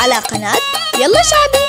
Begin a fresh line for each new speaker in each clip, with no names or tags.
على قناة يلا شعبي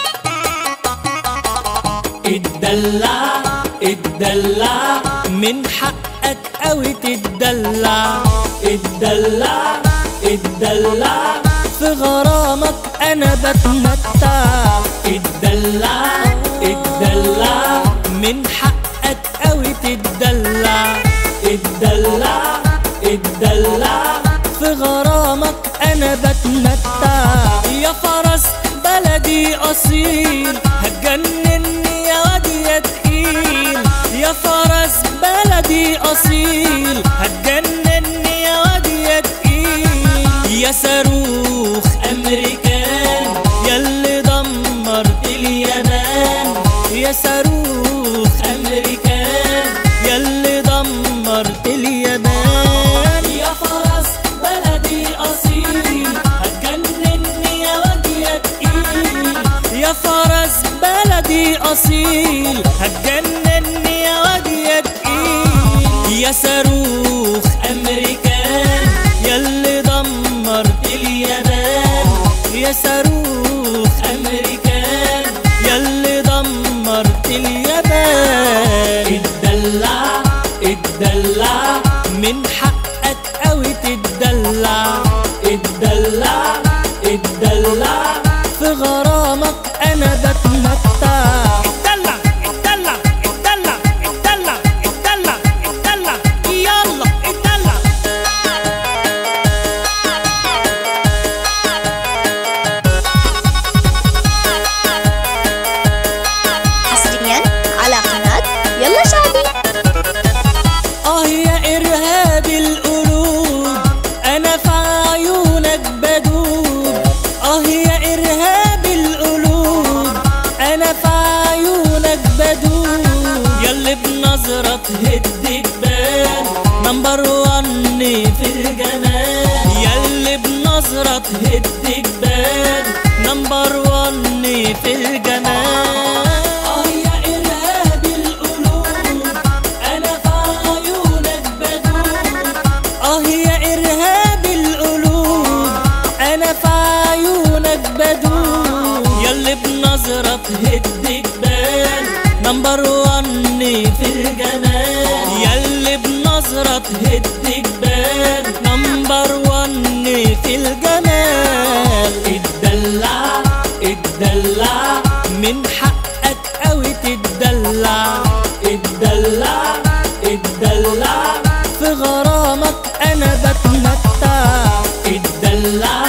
اتدلع اتدلع من حقك قوي تتدلع اتدلع اتدلع في غرامك انا بتمتع اتدلع اتدلع من حقك قوي تتدلع اتدلع اتدلع في غرامك انا بتمتع يا فرس بلدي اصيل هتجنني يا واد يا تقيل يا فرس بلدي اصيل هتجنني يا واد يا تقيل يا صاروخ امريكان ياللي دمرت اليابان يا صاروخ امريكان ياللي دمرت اليابان يا فرس بلدي اصيل هتجنني يا واد يا تقيل يا فرس بلدي اصيل هتجنني يا واد يا تقيل يا صاروخ امريكان ياللي دمرت اليابان يا صاروخ امريكان ياللي دمرت اليابان اتدلع اتدلع من حقك قوي تتدلع اتدلع اتدلع في غرامك انا بتمتع اتدلع اتدلع اتدلع اتدلع اتدلع اتدلع يلا اتدلع
حصريا على قناة يلا شعبي
اه يا ارهاب القلوب انا في عيونك بدوب اه يا ارهاب القلوب انا في عيونك بدوب ياللي بنظرة تهد جبال نمبر وان في الجمال ياللي بنظرة تهد جبال نمبر وان في الجمال اه يا ارهاب القلوب انا في عيونك بدوب اه يا ارهاب القلوب انا في عيونك بدوب ياللي بنظرة تهد جبال نمبر وان في الجمال ياللي بنظرة تهد جبال نمبر وان في الجمال اتدلع اتدلع من حقك قوي تتدلع اتدلع اتدلع في غرامك انا بتمتع اتدلع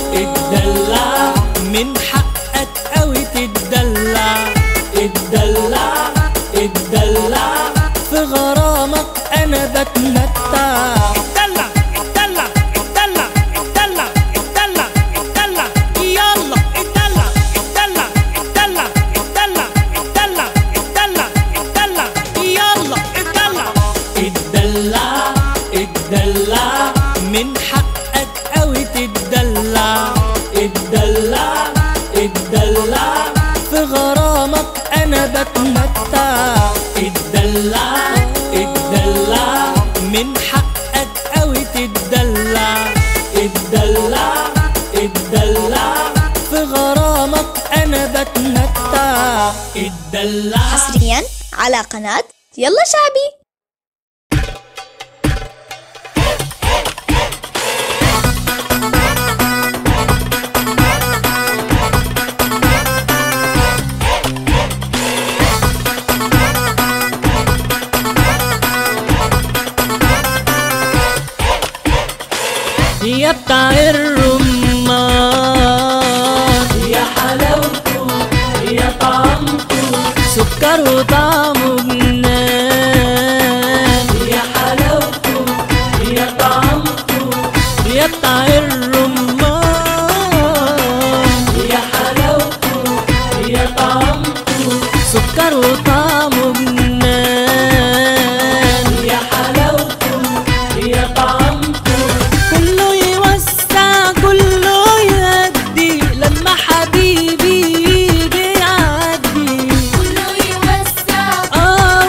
اتدلع من حقك قوي تتدلع اتدلع اتدلع في غرامك انا بتمتع اتدلع اتدلع اتدلع اتدلع اتدلع اتدلع يلا اتدلع اتدلع اتدلع اتدلع اتدلع اتدلع اتدلع يلا اتدلع اتدلع اتدلع من حقك قوي تتدلع اتدلع اتدلع في غرامك انا بتمتع اتدلع اتدلع من حقك قوي تتدلع اتدلع اتدلع في غرامك انا بتمتع اتدلع
حصريا على قناة يلا شعبي
يا بتاع الرمان يا حلاوته يا طعمته سكر وطعمه جنان يا حلاوته يا طعمته يا بتاع الرمان يا حلاوته يا طعمته سكر وطعمه جنان يا حلاوته يا طعمته كله يوسع كله يهدي لما حبيبي يجي يعدي
كله يوسع
آه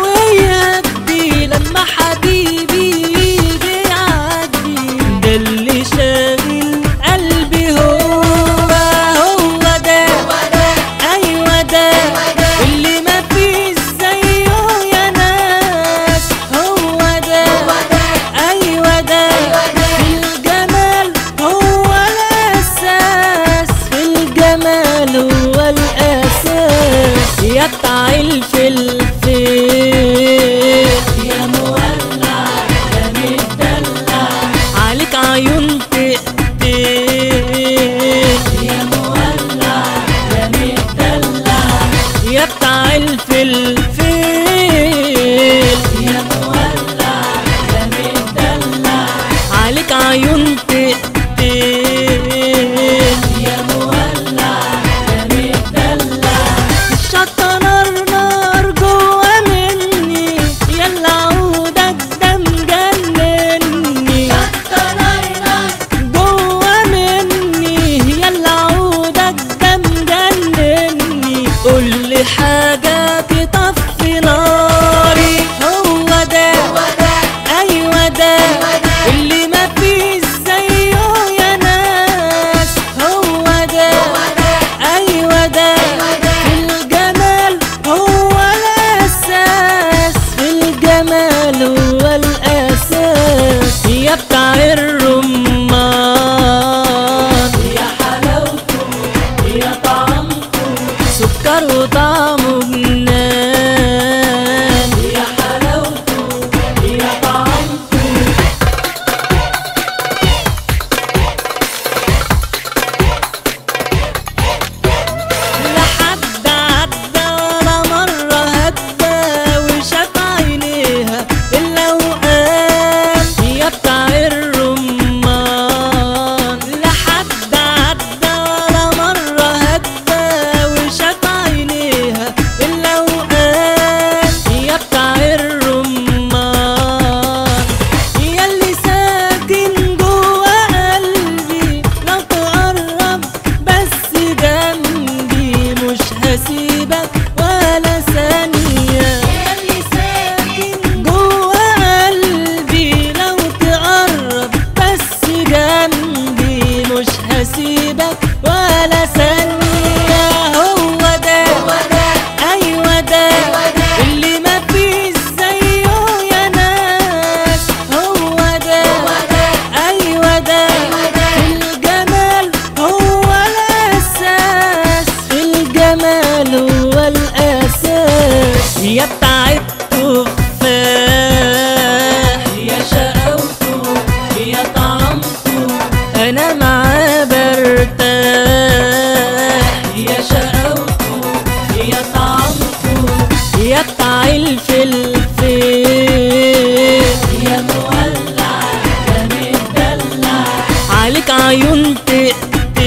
الفلفل
يا مولع يا مدلع
عليك عيون تقتل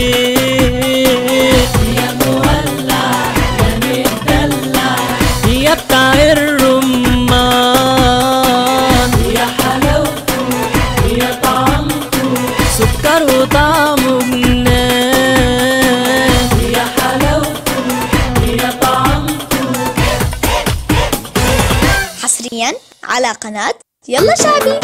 يا مولع يا مدلع
يا بتاع الرمان
يا حلاوته يا طعمته
سكر وطعمه جنان
يا حلاوته يا طعمته
حصريا على قناة يلا شعبي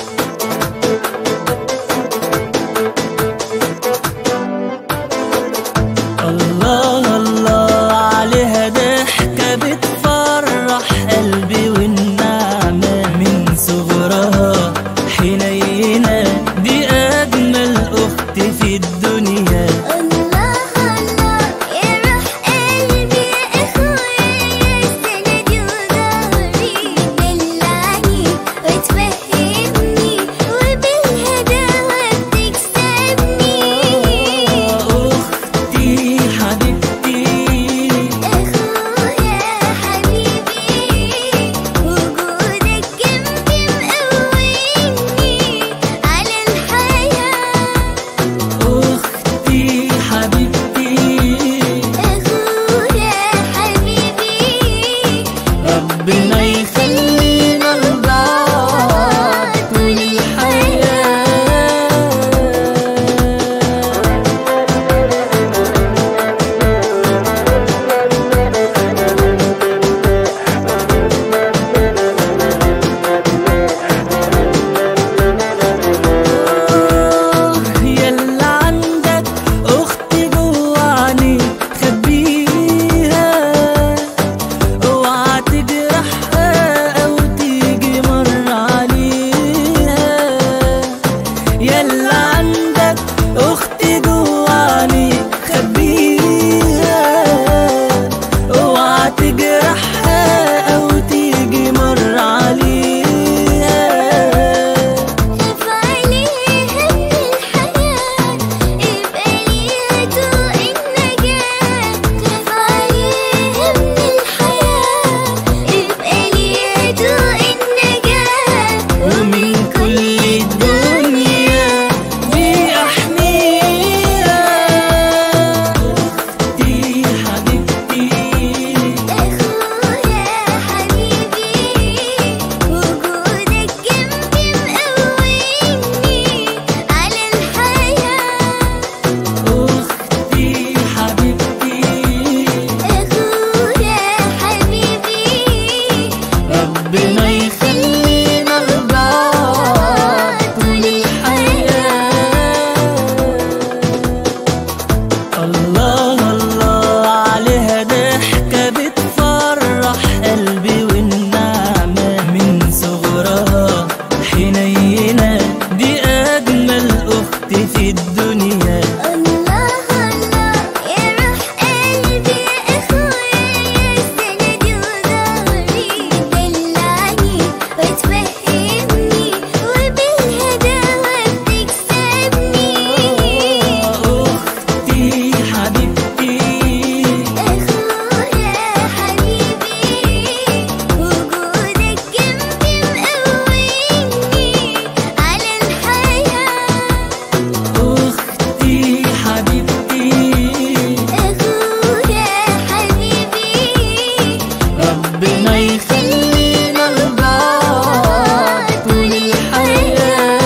الله الله عليها ضحكة بتفرح قلبي والنعمة من صغرها حنينة دي أجمل أخت في الدنيا
الله الله يا روح قلبي يا اخويا يا سندي وظهري دلعني وتفهمني وبالهداوة بتكسبني
أختي حبيبتي
اخويا حبيبي وجودك جنبي مقويني على الحياة
أختي حبيبتي
اخويا حبيبي
ربنا يخلينا لبعض طول الحياة يلا عندك اختي جوعني خبيها اوعى تجرحها او تيجي مر عليها يلا عندك اختي جوعني خبيها اوعى تجرحها او تيجي مر عليها
خف عليها من الحياة ابقى ليها ضوء النجاة خف عليها من الحياة ابقى ليها ضوء النجاة
ومن كل الدنيا بأحميها أختي حبيبتي
اخويا حبيبي وجودك جنبي مقويني على الحياة
أختي حبيبتي
اخويا حبيبي
ربنا يخلينا لبعض طول الحياة الله الله عليها ضحكة بتفرح قلبي والنعمة من صغرها حنينة دي أجمل أخت في الدنيا
الله الله يا روح قلبي يا اخويا يا سندي وظهري دلعني وتفهمني وبالهداوة بتكسبني
أختي حبيبتي
اخويا حبيبي وجودك جنبي مقويني على الحياة
أختي حبيبتي
اخويا حبيبي
ربنا يخلينا لبعض طول الحياة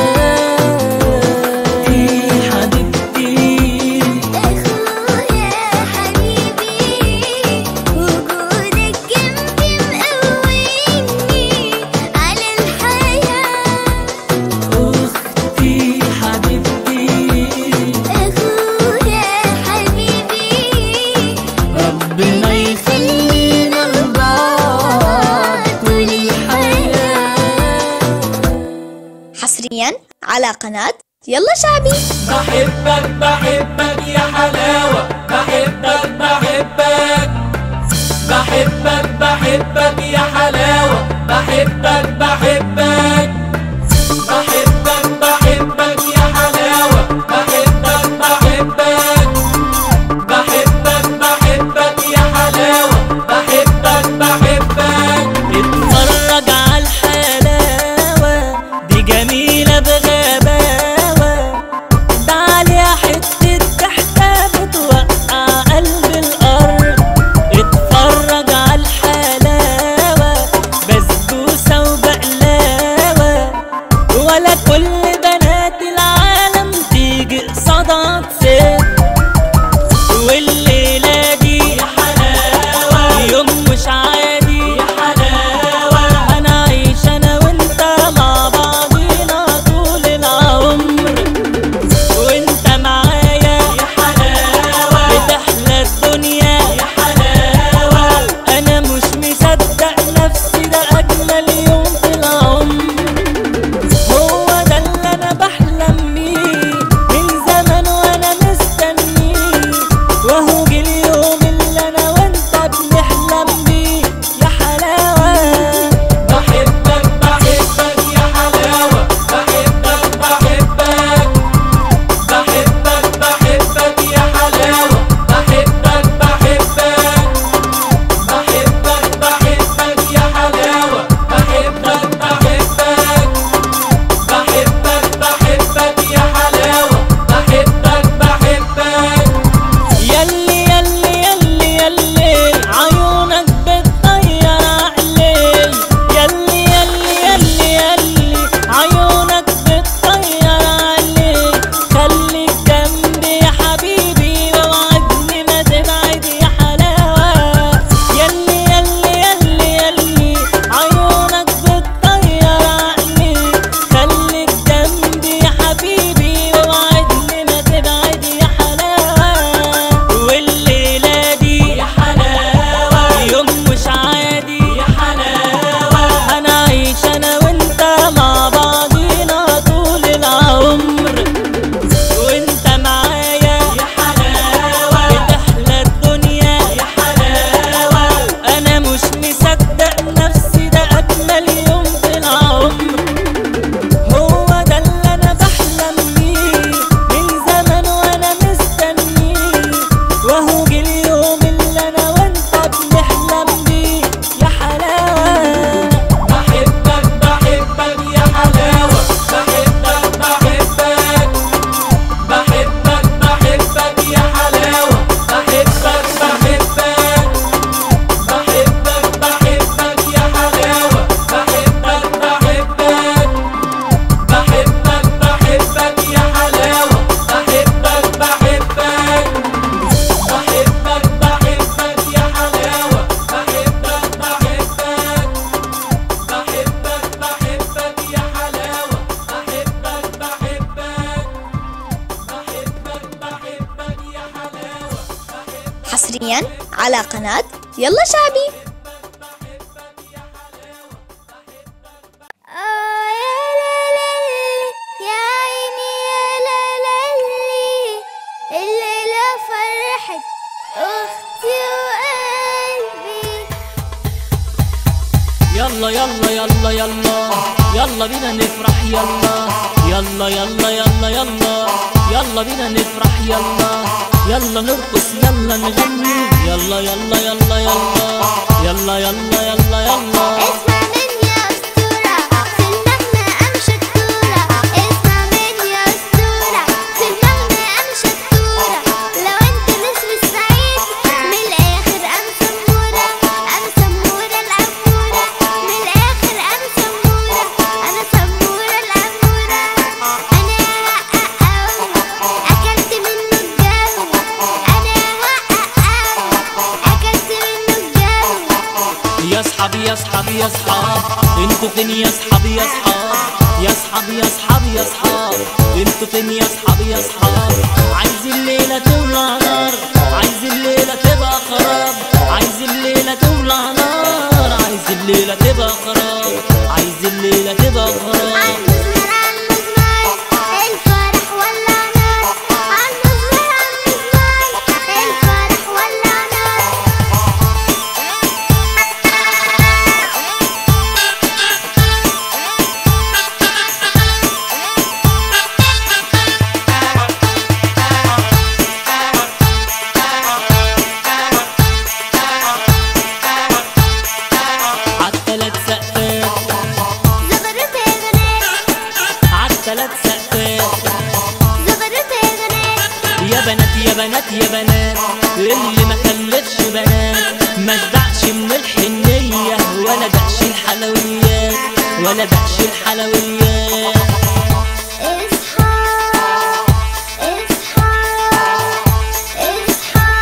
حبيبتي
اخويا حبيبي وجودك جنبي مقويني على الحياة
أختي حبيبتي
اخويا حبيبي
ربنا يخلينا لبعض طول الحياة
حصريا على قناة يلا شعبي
بحبك بحبك يا حلاوة بحبك بحبك بحبك بحبك يا حلاوة بحبك بحبك بحبك بحبك يا حلاوة بحبك بحبك بحبك بحبك يا حلاوة بحبك بحبك
على قناة يلا شعبي
آه يا لالي يا عيني يا لالي الليلة فرحت أختي وقلبي
يلا يلا يلا يلا يلا بينا نفرح يلا يلا يلا يلا يلا يلا بينا نفرح يلا يلا نرقص يلا نغني يلا يلا يلا يلا يلا يلا يلا يلا
اسمع مني يا أسطورة في المغنى أم شطورة اسمع مني يا أسطورة في المغنى أم شطورة لو أنت نسر السعيد من الآخر أم سمورة أم سمورة الأمورة من الآخر أم سمورة أنا سمورة الأمورة أنا هققاوي أكلت منه الجو أنا هققاوي أكلت منه الجو
يا اصحابي يا اصحابي يا اصحاب انتوا فين يا اصحابي يا اصحاب يا اصحابي يا اصحابي يا اصحاب انتوا فين يا اصحابي يا اصحاب عايز الليله تولع نار عايز الليله تبقى خراب عايز الليله تولع نار عايز الليله تبقى خراب عايز الليله تبقى خراب
عالمزمار عالمزمار الفرح ولع نار عالمزمار عالمزمار الفرح ولع نار
عالتلات سقفات
زغرت يا بنات
عالتلات سقفات
زغرت يا بنات
يا بنات يا بنات يا بنات اللي ما خلفش بنات ما شبعش من الحنية ولا دقش الحلويات ولا دقش الحلويات
اصحى اصحى اصحى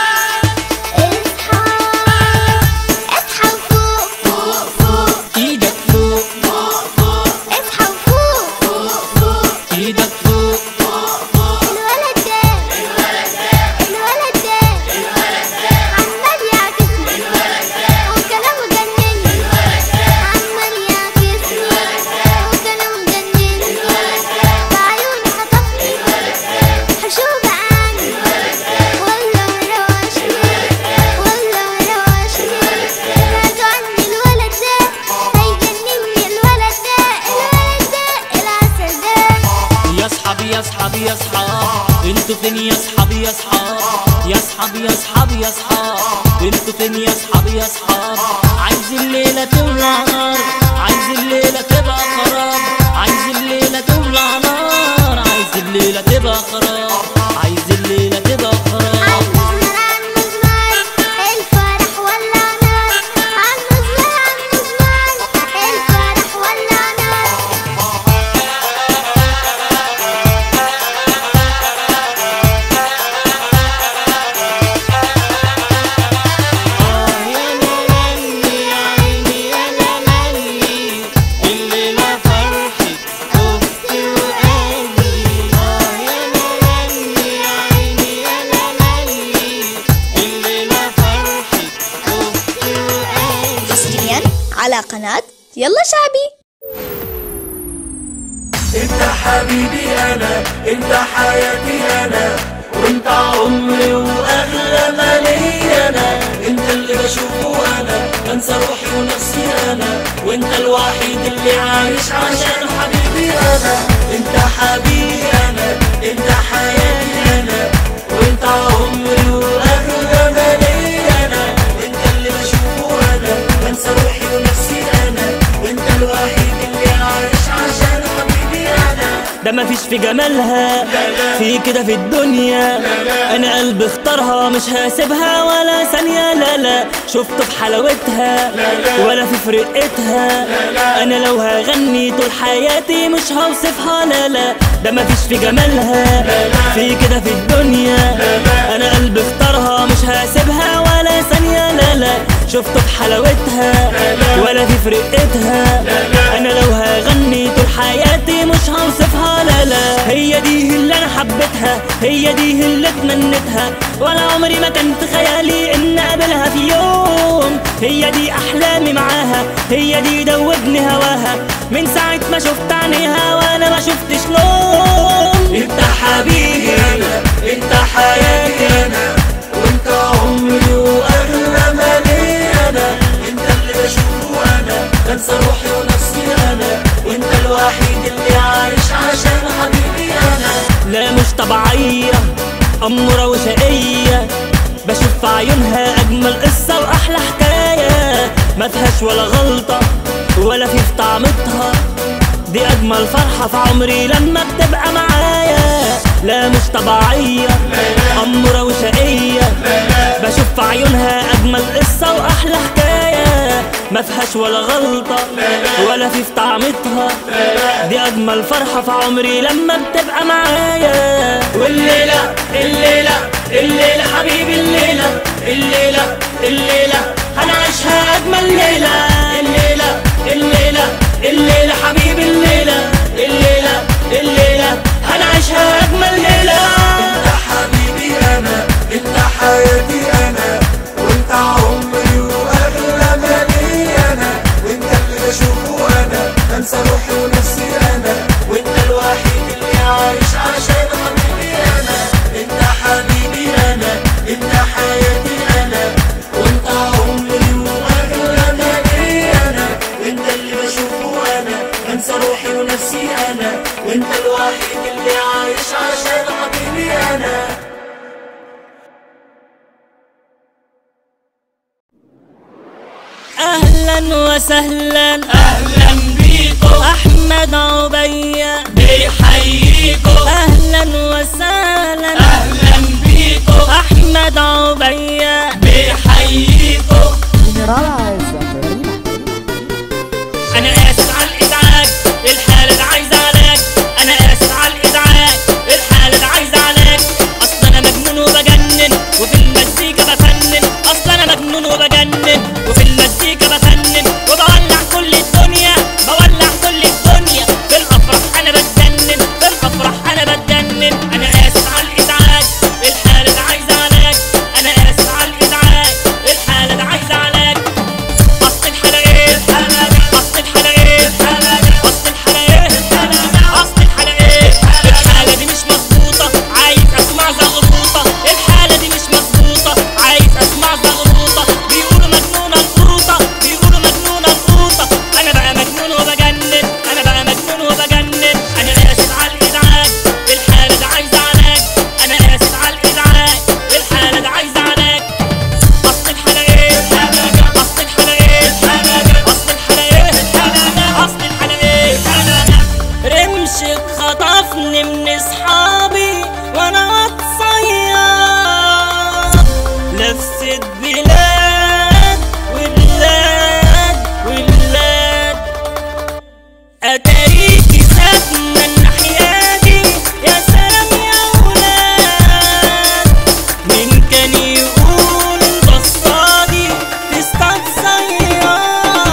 اصحى اصحى وفوق فوق فوق
ايدك فوق
اصحى وفوق فوق فوق
ايدك فوق
الولد ده الولد ده عمال يعكسني وكلامه جنني عمال يعكسني وكلامه جنني بعيونه خطفني حشوب عني والله مروشني والله مروشني راجع عني الولد ده هيجنني الولد ده الولد ده العسل ده
يا اصحابي يا اصحابي يا اصحاب انتوا فين يا اصحابي يا اصحاب يا اصحابي يا اصحابي يا اصحاب انتوا فين يا اصحابي يا اصحاب عايز الليله تولع نار عايز الليله تبقى خراب عايز الليله تولع نار عايز الليله تبقى خراب عايز الليله تبقى خراب
عالمزمار عالمزمار الفرح ولع نار عالمزمار عالمزمار الفرح ولع نار
الليله فرحت
اختي وقلبي
الليله فرحت
اختي وقلبي
حصريا على قناة يلا شعبي
انت حبيبي انا انت حياتي انا وانت عمري واغلى ما ليا انا انت اللي بشوفه انا بنسى روحي ونفسي انا وانت الوحيد اللي عايش عشان حبيبي انا انت حبيبي انا انت حياتي انا وانت عمري واغلى ما ليا انا انت اللي بشوفه انا بنسى روحي ونفسي انا وانت الوحيد اللي عايش عشان حبيبي انا
ده مفيش في جمالها في كده في الدنيا انا قلبي اختارها مش هسيبها ولا ثانية لا لا شفته في حلاوتها ولا في فرقتها انا لو هغني طول حياتي مش هوصفها لا لا ده مفيش في جمالها في كده في الدنيا انا قلبي اختارها مش هسيبها ولا ثانية لا لا شفته في حلاوتها ولا في فرقتها انا لو هغني طول حياتي مش مش هوصفها لا لا هي دي اللي انا حبيتها هي دي اللي اتمنيتها ولا عمري ما كان في خيالي ان اقابلها في يوم هي دي احلامي معاها هي دي دوبني هواها من ساعة ما شفت عينيها وانا ما شفتش نوم
انت حبيبي انا انت حياتي انا وانت عمري واغلى ما لي انا انت اللي بشوفه انا بنسى روحي ونفسي انا وانت الوحيد اللي عايش عشان حبيبي انا
لا مش طبيعية أمورة وشقية بشوف في عيونها أجمل قصة وأحلى حكاية ما فيهاش ولا غلطة ولا في في طعمتها دي أجمل فرحة في عمري لما بتبقى معايا لا مش طبيعية أمورة وشقية بشوف في عيونها أجمل قصة وأحلى حكاية ما فيهاش ولا غلطة ولا في في طعمتها دي أجمل فرحة في عمري لما بتبقى معايا والليلة الليلة الليلة حبيبي الليلة الليلة الليلة هنعيشها أجمل ليلة الليلة الليلة الليلة حبيبي الليلة الليلة الليلة هنعيشها أجمل ليلة
انت حبيبي انا انت حياتي انا وانت عمري واغلى ما لي انا وانت اللي بشوفه انا بنسى روحي ونفسي انا وانت الوحيد اللي عايش عشان حبيبي انا انت حبيبي انا انت حياتي انا وانت عمري واغلى ما لي انا وانت اللي بشوفه انا بنسى روحي ونفسي انا وانت الوحيد اللي عايش عشان حبيبي انا
أهلا وسهلا
اهلا بيكم
أحمد عبية
بيحييكم
أهلا وسهلا
اهلا بيكم
أحمد عبية
بيحييكم
أنا آسف على الإزعاج الحالة ده عايزة علاج أنا آسف على الإزعاج الحالة ده عايزة علاج أصل أنا مجنون وبجنن وفي المزيكا بفنن أصل أنا مجنون وبجنن وفي المزيكا بفنن وبولع كل الدنيا بولع كل الدنيا في الأفراح أنا بتجنن في الأفراح أنا بتجنن أنا آسف على الإزعاج الحالة ده عايزة علاج أنا آسف على الإزعاج الحالة ده عايزة علاج أصل الحلقات أصل الحلقات أصل الحلقات أصل الحلقات الحالة دي مش مظبوطة عايز أسمع زغروطة الحالة دي مش مظبوطة عايز أسمع زغروطة بيقولوا مجنونة القوطة بيقولوا مجنونة القوطة أنا بقى مجنون وبجنن أنا بقى مجنون وبجنن أنا آسف على الإزعاج الحالة دي عايزة علاج أنا آسف على الإزعاج الحالة دي عايزة علاج أصل الحلقات أصل الحلقات أصل الحلقات أصل الحلقات رمشك خطفني من اصحابي وانا بتصير لفت بلاد وبلاد وبلاد اتاريكي ساكنة الناحية دي يا سلام يا ولاد مين كان يقول بصادي تصطاد صياد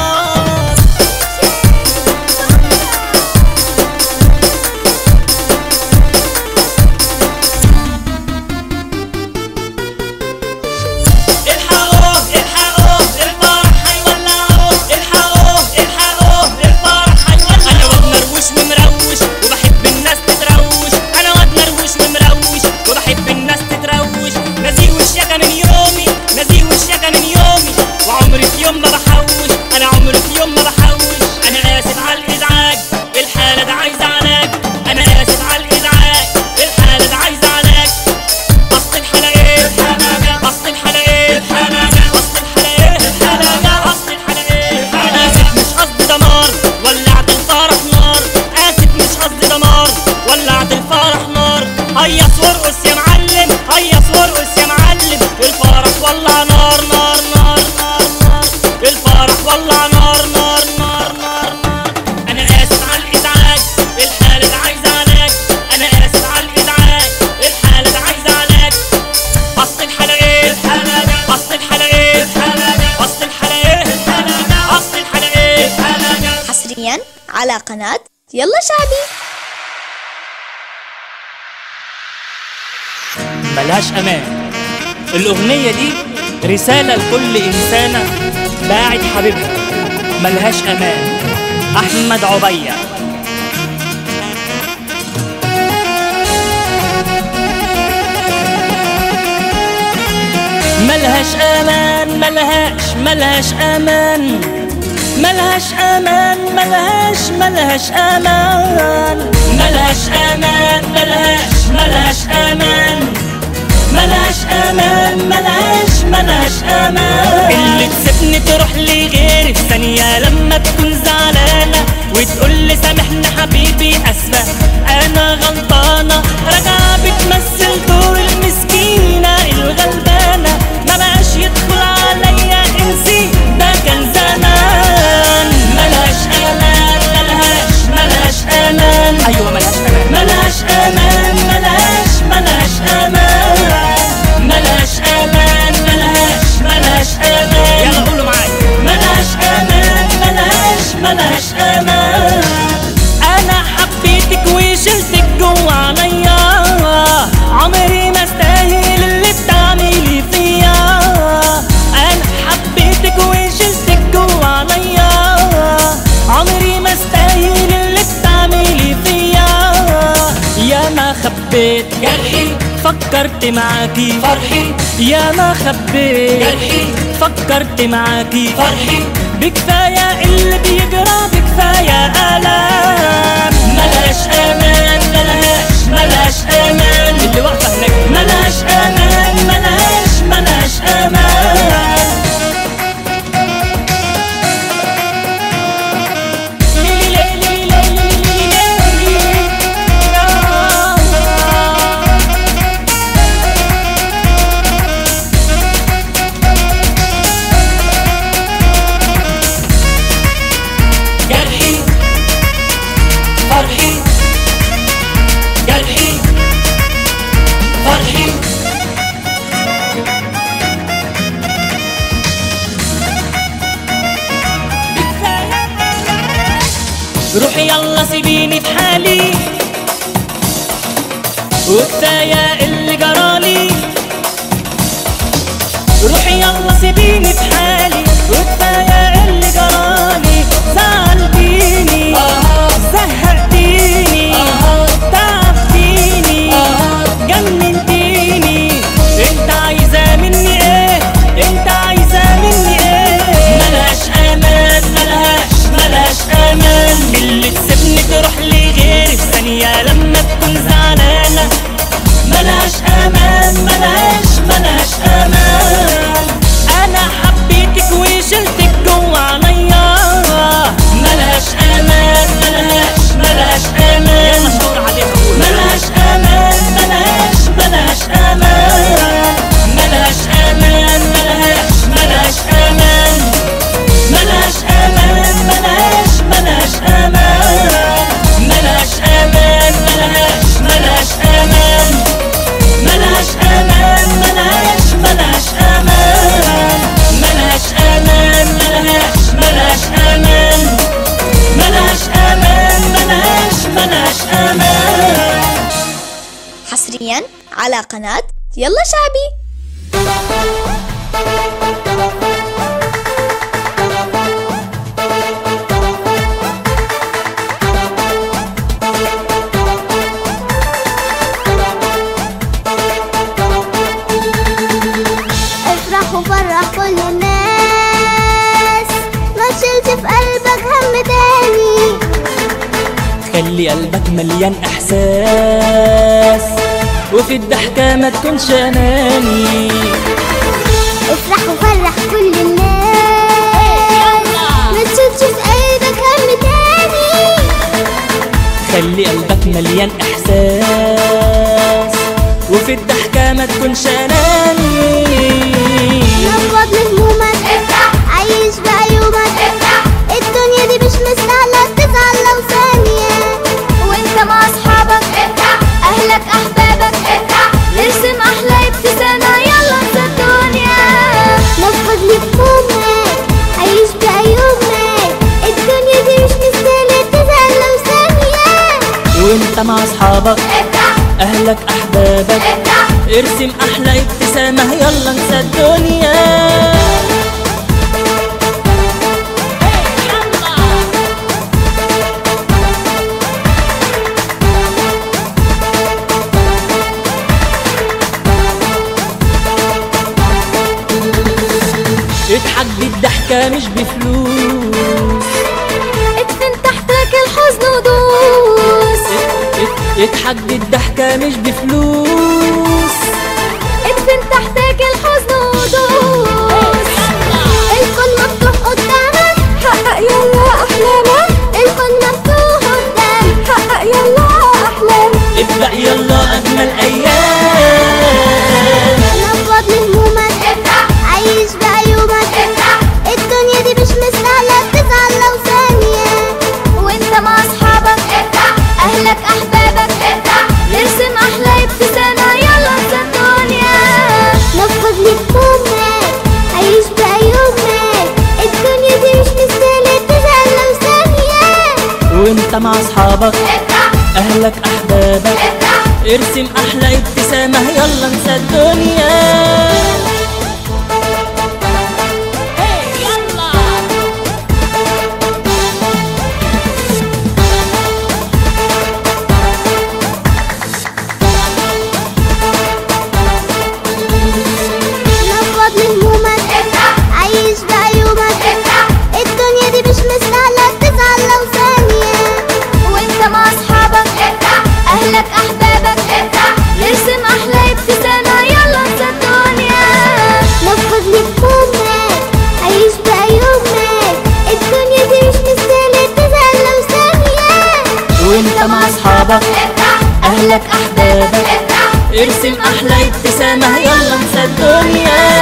الحقوه الحقوه الفرح هيولعوه الحقوه الحقوه الفرح هيولعوه انا واد مروش ومروش وبحب الناس تتروش انا واد مروش ومروش وبحب الناس تتروش نزيه والشيكه من يومي نزيه والشيكه من يومي وعمري في يوم ما بحوش انا عمري في يوم ما بحوش انا اسف على الازعاج الحاله ده عايزه علاج انا اسف على الازعاج الحاله ده عايزه علاج أصل الحلقات أصل الحلقات أصل الحلقات أصل الحلقات آسف مش قصدي دمار ولعت الفرح نار آسف مش قصدي دمار ولعت الفرح نار هيص وارقص يا معلم هيص وارقص يا معلم الفرح ولع نار نار نار نار نار الفرح ولع نار نار نار نار نار أنا آسف على الإزعاج الحالة دي عايزة علاج أنا آسف على الإزعاج الحالة دي عايزة علاج أصل الحلقات أصل الحلقات أصل الحلقات أصل الحلقات
حصريا على قناة يلا شعبي
ملهاش امان الاغنيه دي رساله لكل انسانه باعت حبيبها ملهاش امان احمد عبيه ملهاش امان ملهاش ملهاش امان ملهاش امان ملهاش ملهاش امان ملهاش امان ملهاش ملهاش امان ملهاش امان ملهاش ملهاش امان اللي تسيبني تروح لي غيري في ثانيه لما تكون زعلانه وتقول لي سامحني حبيبي اسفه انا غلطانه راجعه بتمثل دور المسكينه الغلبانه ما بقاش يدخل عليا انسي ده كان زمان ملهاش امان ملهاش ملهاش امان ايوه ملهاش امان ملهاش امان ملهاش ملهاش امان ملهاش امان ملهاش ملهاش امان يلا قولوا معايا ملهاش امان ملهاش ملهاش امان انا حبيتك وشلتك جوا عينيا عمري ما استاهل اللي بتعملي فيا انا حبيتك وشلتك جوا عينيا عمري ما استاهل اللي بتعملي فيا يا ما خبيت جرحي فكرت معاكي فرحي يا ما خبيت جرحي فكرت معاكي فرحي بكفاية اللي بيجرى بكفاية آلام ملهاش أمان ملهاش ملهاش أمان اللي واقفة هناك ملهاش أمان ملهاش ملهاش أمان جرحي فرحي جرحي فرحي روحي يلا سيبيني في حالي وكفاية اللي جرالي روحي يلا سيبيني في حالي وكفاية اللي جرالي زعلتيني زهقتيني تعبتيني جننتيني انت عايزة مني ايه انت عايزة مني ايه ملهاش امان ملهاش ملهاش امان اللي تسيبني تروح لي غيري في ثانية لما تكون زعلانة ملهاش امان ملهاش ملهاش امان انا حبيتك وشلتك جوا عينيا ملهاش امان ملهاش ملهاش امان ملهاش امان ملهاش ملهاش امان ملهاش امان ملهاش ملهاش امان ملهاش امان ملهاش ملهاش امان ملهاش امان ملهاش ملهاش امان ملهاش امان ملهاش ملهاش امان ملهاش امان ملهاش ملهاش امان ملهاش امان ملهاش ملهاش امان
حصريا على قناة يلا شعبي
افرح وفرح كل الناس ما تشيلش في قلبك هم تاني
خلي قلبك مليان احساس وفي الضحكة ما تكونش اناني
افرح وفرح كل الناس ما تشيلش في قلبك هم تاني
خلي قلبك مليان احساس وفي الضحكة ما تكونش اناني
نفض همومك افرح عيش بعيوبك افرح الدنيا دي مش مستاهلة تزعل لو ثانية وانت مع اصحابك افرح اهلك احبابك افرح ارسم احلى ابتسامة يلا انسى الدنيا نفض همومك عيش بعيوبك الدنيا دي مش مستاهلة تزعل لو ثانية
وانت مع اصحابك
افرح
اهلك احبابك
افرح
ارسم احلى ابتسامة يلا انسى الدنيا اضحك دي الضحكة مش بفلوس
ادفن تحتك الحزن ودوس
ات- اضحك دي الضحكة مش بفلوس
ادفن تحتك الحزن ودوس الكون مفتوح قدامك حقق يلا احلامك الكون مفتوح قدامك حقق يلا احلامك
ابدأ يلا أجمل أيام
نفض من همومك افتح عيش بعيوبك افتح الدنيا دي مش مستاهلة تزعل لو ثانية وانت مع اصحابك افتح اهلك احبابك افتح ارسم احلى ابتسامة يلا انسى الدنيا نفض من همومك عيش بعيوبك الدنيا دي مش مستاهلة تزعل لو ثانية
وانت مع أصحابك
افتح
أهلك أحبابك
افتح
ارسم أحلى ابتسامة يلا انسى الدنيا
نفض من همومك افتح عيش بعيوبك افتح الدنيا دي مش مستاهلة تزعل لو ثانية وانت مع اصحابك افتح اهلك احبابك افتح ارسم احلى ابتسامة يلا انسى الدنيا نفض من همومك عيش بعيوبك الدنيا دي مش مستاهلة تزعل لو ثانية
وانت مع أصحابك
افتح
أهلك أحبابك
افتح
ارسم أحلى ابتسامة يلا انسى الدنيا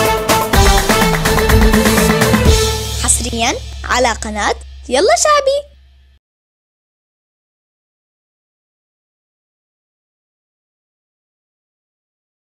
حصريا على قناة يلا شعبي